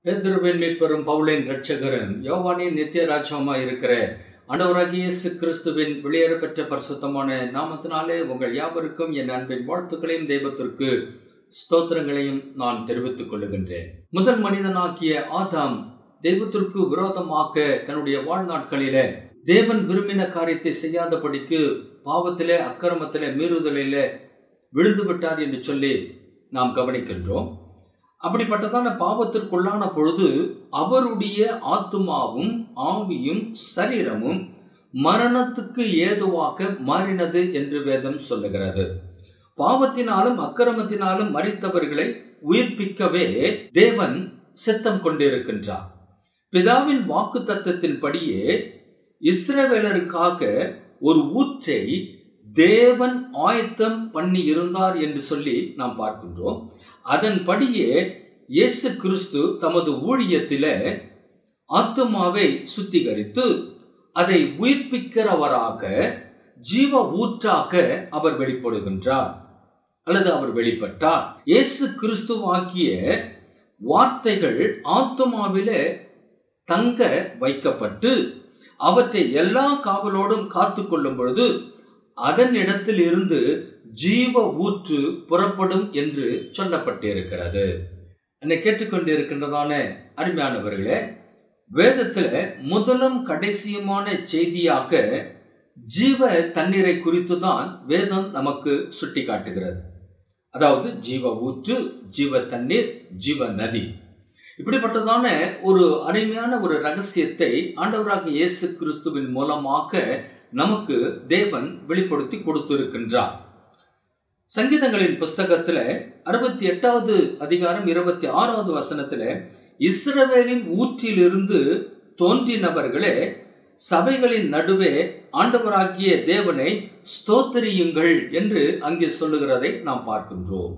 பேதுருவின் மீட்பெரும் பவுலின் இரட்சகரும் யோவானின் நித்திய ராஜ்யமாய் இருக்கிற ஆண்டவராகிய இயேசு கிறிஸ்துவின் வெளியேறப்பெற்ற பரிசுத்தமான நாமத்தினாலே உங்கள் யாவருக்கும் என் அன்பின் வாழ்த்துக்களையும் தெய்வத்திற்கு ஸ்தோத்திரங்களையும் நான் தெரிவித்துக் கொள்ளுகின்றேன் முதல் மனிதனாகிய ஆதாம் தெய்வத்திற்கு விரோதமாக தன்னுடைய வாழ்நாட்களிலே தேவன் விரும்பின காரியத்தை செய்யாதபடிக்கு பாவத்திலே அக்கிரமத்திலே மீறுதலிலே விழுந்து விட்டார் என்று சொல்லி நாம் கவனிக்கின்றோம் அப்படிப்பட்டதான பாவத்திற்குள்ளான பொழுது அவருடைய ஆத்துமாவும் ஆவியும் சரீரமும் மரணத்துக்கு ஏதுவாக மாறினது என்று வேதம் சொல்லுகிறது பாவத்தினாலும் அக்கிரமத்தினாலும் மறித்தவர்களை உயிர்ப்பிக்கவே தேவன் சித்தம் கொண்டிருக்கின்றார் பிதாவின் வாக்கு தத்துவத்தின்படியே இஸ்ரவேலருக்காக ஒரு ஊற்றை தேவன் ஆயத்தம் பண்ணி இருந்தார் என்று சொல்லி நாம் பார்க்கின்றோம் அதன்படியே இயேசு கிறிஸ்து தமது ஊழியத்தில ஆத்துமாவை சுத்திகரித்து அதை உயிர்ப்பிக்கிறவராக ஜீவ ஊற்றாக அவர் வெளிப்படுகின்றார் அல்லது அவர் வெளிப்பட்டார் இயேசு கிறிஸ்துவாக்கிய வார்த்தைகள் ஆத்துமாவிலே தங்க வைக்கப்பட்டு அவற்றை எல்லா காவலோடும் காத்து கொள்ளும் பொழுது அதன் இடத்தில் இருந்து ஜீவ ஊற்று புறப்படும் என்று சொல்லப்பட்டிருக்கிறது என்னை கேட்டுக்கொண்டிருக்கின்றதான அருமையானவர்களே வேதத்தில் முதலும் கடைசியுமான செய்தியாக ஜீவ தண்ணீரை குறித்து தான் வேதம் நமக்கு சுட்டி காட்டுகிறது அதாவது ஜீவ ஊற்று ஜீவ தண்ணீர் ஜீவ நதி இப்படிப்பட்டதான ஒரு அருமையான ஒரு ரகசியத்தை ஆண்டவராக இயேசு கிறிஸ்துவின் மூலமாக நமக்கு தேவன் வெளிப்படுத்தி கொடுத்திருக்கின்றார் சங்கீதங்களின் புஸ்தகத்துல அறுபத்தி எட்டாவது அதிகாரம் இருபத்தி ஆறாவது வசனத்துல இஸ்ரவேலின் ஊற்றிலிருந்து தோன்றினவர்களே சபைகளின் நடுவே ஆண்டவராகிய தேவனை ஸ்தோத்திரியுங்கள் என்று அங்கே சொல்லுகிறதை நாம் பார்க்கின்றோம்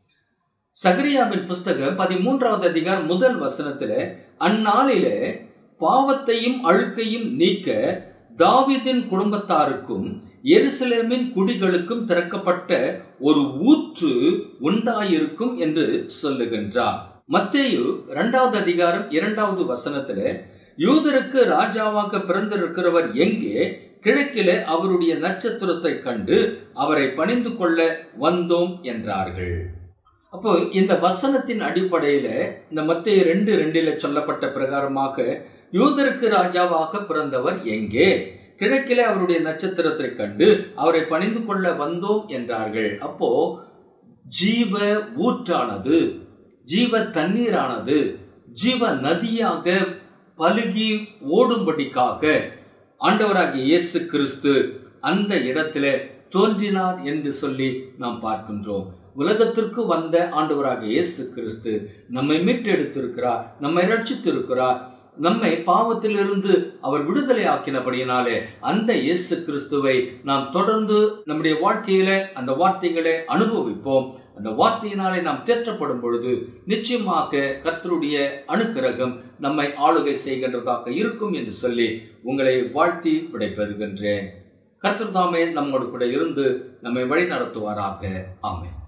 சகரியாவின் புஸ்தகம் பதிமூன்றாவது அதிகாரம் முதல் வசனத்துல அந்நாளிலே பாவத்தையும் அழுக்கையும் நீக்க தாவிதின் குடும்பத்தாருக்கும் எருசலேமின் குடிகளுக்கும் திறக்கப்பட்ட ஒரு ஊற்று உண்டாயிருக்கும் என்று சொல்லுகின்றார் மத்தேயு இரண்டாவது அதிகாரம் இரண்டாவது வசனத்துல யூதருக்கு ராஜாவாக பிறந்திருக்கிறவர் எங்கே கிழக்கிலே அவருடைய நட்சத்திரத்தை கண்டு அவரை பணிந்து கொள்ள வந்தோம் என்றார்கள் அப்போ இந்த வசனத்தின் அடிப்படையில இந்த மத்திய ரெண்டு ரெண்டில சொல்லப்பட்ட பிரகாரமாக யூதருக்கு ராஜாவாக பிறந்தவர் எங்கே கிழக்கிலே அவருடைய நட்சத்திரத்தை கண்டு அவரை பணிந்து கொள்ள வந்தோம் என்றார்கள் அப்போ ஜீவ ஊற்றானது ஜீவ தண்ணீரானது ஜீவ நதியாக பலுகி ஓடும்படிக்காக ஆண்டவராகிய இயேசு கிறிஸ்து அந்த இடத்துல தோன்றினார் என்று சொல்லி நாம் பார்க்கின்றோம் உலகத்திற்கு வந்த ஆண்டவராக இயேசு கிறிஸ்து நம்மை மீட்டெடுத்திருக்கிறார் நம்மை ரட்சித்திருக்கிறார் நம்மை பாவத்திலிருந்து அவர் விடுதலை ஆக்கினபடியினாலே அந்த இயேசு கிறிஸ்துவை நாம் தொடர்ந்து நம்முடைய வாழ்க்கையில அந்த வார்த்தைகளை அனுபவிப்போம் அந்த வார்த்தையினாலே நாம் தேற்றப்படும் பொழுது நிச்சயமாக கர்த்தருடைய அணுக்கிரகம் நம்மை ஆளுகை செய்கின்றதாக இருக்கும் என்று சொல்லி உங்களை வாழ்த்தி விடைபெறுகின்றேன் கர்த்தர் தாமே நம்மோடு கூட இருந்து நம்மை வழி நடத்துவாராக ஆமே